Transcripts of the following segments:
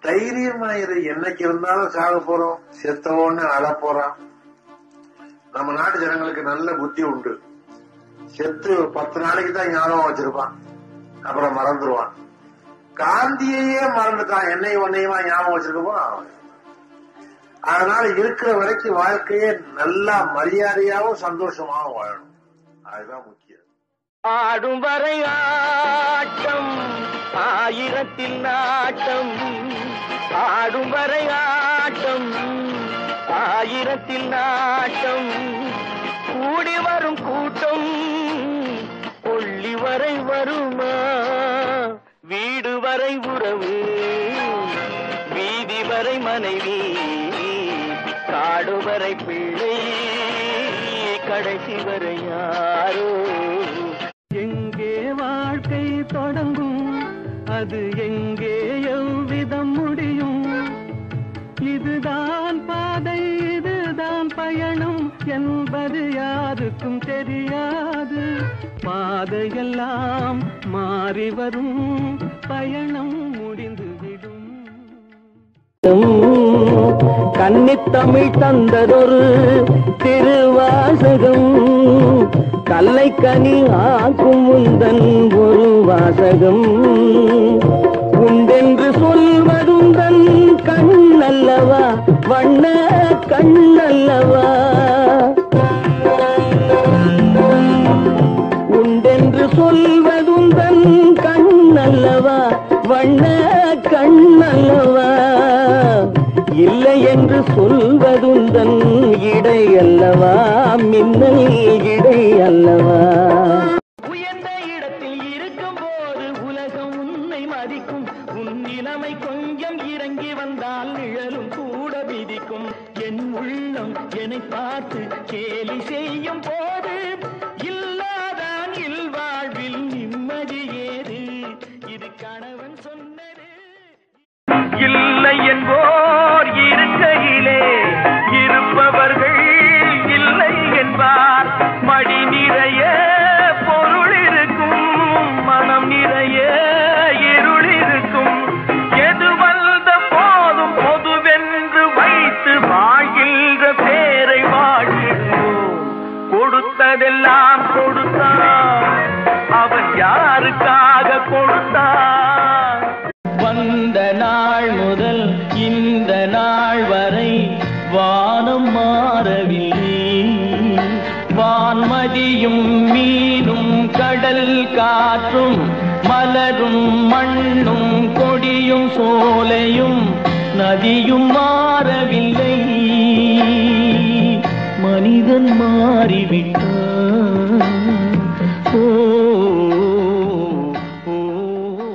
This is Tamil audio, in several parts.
தைரியமா இரு என்னைக்கு இருந்தாலும் சாக போறோம் செத்தவோன்னு அழ போறான் நம்ம நாட்டு ஜனங்களுக்கு நல்ல புத்தி உண்டு செத்து ஒரு பத்து நாளைக்கு தான் ஞாபகம் வச்சிருப்பான் அப்புறம் மறந்துடுவான் காந்தியையே மறந்துட்டான் என்னை ஒன்னையுமா ஞாபகம் வச்சிருக்க போறான் அவன் அதனால இருக்கிற வரைக்கும் வாழ்க்கையே நல்லா மரியாதையாவும் சந்தோஷமாவும் வாழணும் அதுதான் முக்கியம் ஆடும் வரை ஆட்டம் ஆயிரத்தில் நாட்டம் ஆடும் வரை ஆட்டம் ஆயிரத்தில் நாட்டம் கூடி வரும் கூட்டம் கொள்ளி வரை வருமா வீடு வரை உறவு வீதி வரை மனைவி காடு வரை பிள்ளை கடைசி வரை யாரோ எங்கே வாழ்க்கை தொடங்கும் அது எங்கே எவ்விதம் முடியும் இதுதான் பாதை இதுதான் பயணம் என்பது யாருக்கும் தெரியாது பாதையெல்லாம் மாறி வரும் பயணம் முடிந்துவிடும் கன்னித்தமிழ் தந்ததொரு திருவாசகம் கல்லை கனி ஆக்கும் உந்தன் ஒரு வாசகம் உண்டென்று சொல்வதுந்தன் கண்ணல்லவா வண்ண கண்ணல்லவா உண்டென்று சொல்வதுந்தன் கண்ணல்லவா வண்ண கண்ணல்லவா இல்லை என்று சொல்வதுந்தன் இடை அல்லவா மின்னல் இடை அல்லவா உயர்ந்த இடத்தில் இருக்கும் போது உலகம் உன்னை மதிக்கும் உன் நிலைமை கொஞ்சம் இறங்கி வந்தால் நிழலும் கூட விதிக்கும் என் உள்ளம் என்னை பார்த்து கேலி செய்யும் போது இல்லாதான் இல்வாழ்வில் நிம்மதி ஏது இது கணவன் சொன்னது இல்லை என்போர் இருக்கையிலே இருப்பவர்கள் இல்லை என்பார் மடி நிறைய பொருள் இருக்கும் மனம் நிறைய இருள் இருக்கும் எது வந்த போதும் பொதுவென்று வைத்து வாழ்கின்ற பேரை வாழ்கின்றோம் கொடுத்ததெல்லாம் கொடுத்தான் அவன் யாருக்காக கொடுத்தான் வந்த நாள் முதல் இந்த நாள் வரை வானம் மாறவில்லை வான்மதியும் மீனும் கடல் காற்றும் மலரும் மண்ணும் கொடியும் சோலையும் நதியும் மாறவில்லை மனிதன் மாறிவிட்டான் ஓ ஓ, ஓ.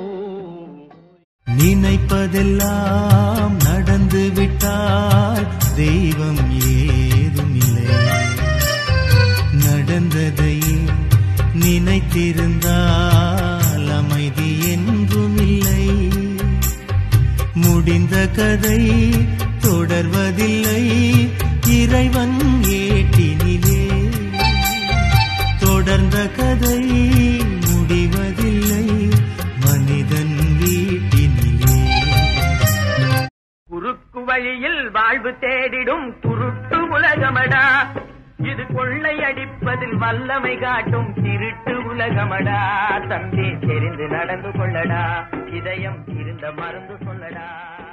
நினைப்பதெல்லாம் நடந்து விட்டால் தெய்வம் ஏதும் இல்லை நடந்ததையே நினைத்திருந்தால் அமைதி என்றும் இல்லை முடிந்த கதை தொடர்வதில்லை இறைவன் ஏட்டினிலே தொடர்ந்த கதை முடிவதில்லை மனிதன் வீட்டினிலே குறுக்கு வழியில் வாழ்வு தேடிடும் குருட்டு உலகமடா இது கொள்ளை அடிப்பதில் வல்லமை காட்டும் திருட்டு உலகமடா தம்பி தெரிந்து நடந்து கொள்ளடா இதயம் இருந்த மறந்து சொல்லடா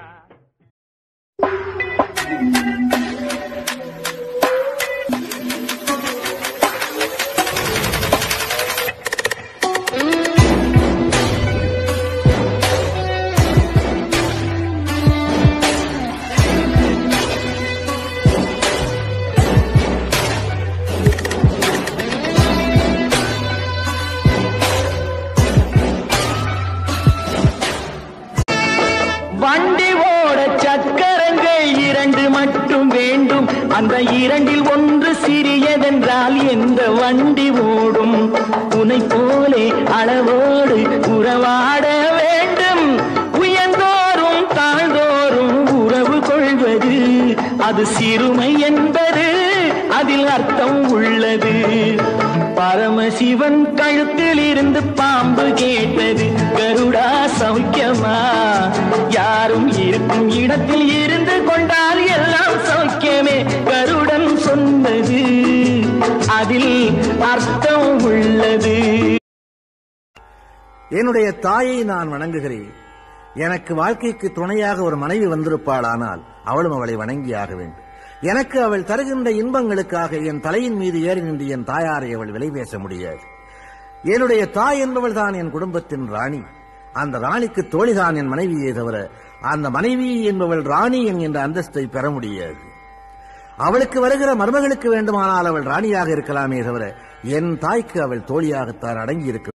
வண்டி ஓட சக்கரங்கள் இரண்டு மட்டும் வேண்டும் அந்த இரண்டில் ஒன்று சிறியதென்றால் எந்த வண்டி ஓடும் உனை போலே அளவோடு உறவாட வேண்டும் உயர்ந்தோறும் தாழ்ந்தோறும் உறவு கொள்வது அது சிறுமை என்பது அதில் அர்த்தம் உள்ளது பரமசிவன் கழுத்தில் இருந்து பாம்பு கேட்டது கருடா சௌக்கியமா யாரும் இரு இருக்கும் இடத்தில் இருந்து கொண்டால் எல்லாம் சௌக்கியமே கருடன் சொன்னது அதில் அர்த்தம் உள்ளது என்னுடைய தாயை நான் வணங்குகிறேன் எனக்கு வாழ்க்கைக்கு துணையாக ஒரு மனைவி வந்திருப்பாளானால் அவளும் அவளை வணங்கியாக வேண்டும் எனக்கு அவள் தருகின்ற இன்பங்களுக்காக என் தலையின் மீது ஏறி நின்று என் தாயாரை அவள் விலை பேச முடியாது என்னுடைய தாய் என்பவள் தான் என் குடும்பத்தின் ராணி அந்த ராணிக்கு தோழிதான் என் மனைவியே தவிர அந்த மனைவி என்பவள் ராணி என்கின்ற அந்தஸ்தை பெற முடியாது அவளுக்கு வருகிற மருமகளுக்கு வேண்டுமானால் அவள் ராணியாக இருக்கலாமே தவிர என் தாய்க்கு அவள் தோழியாகத்தான் அடங்கி இருக்க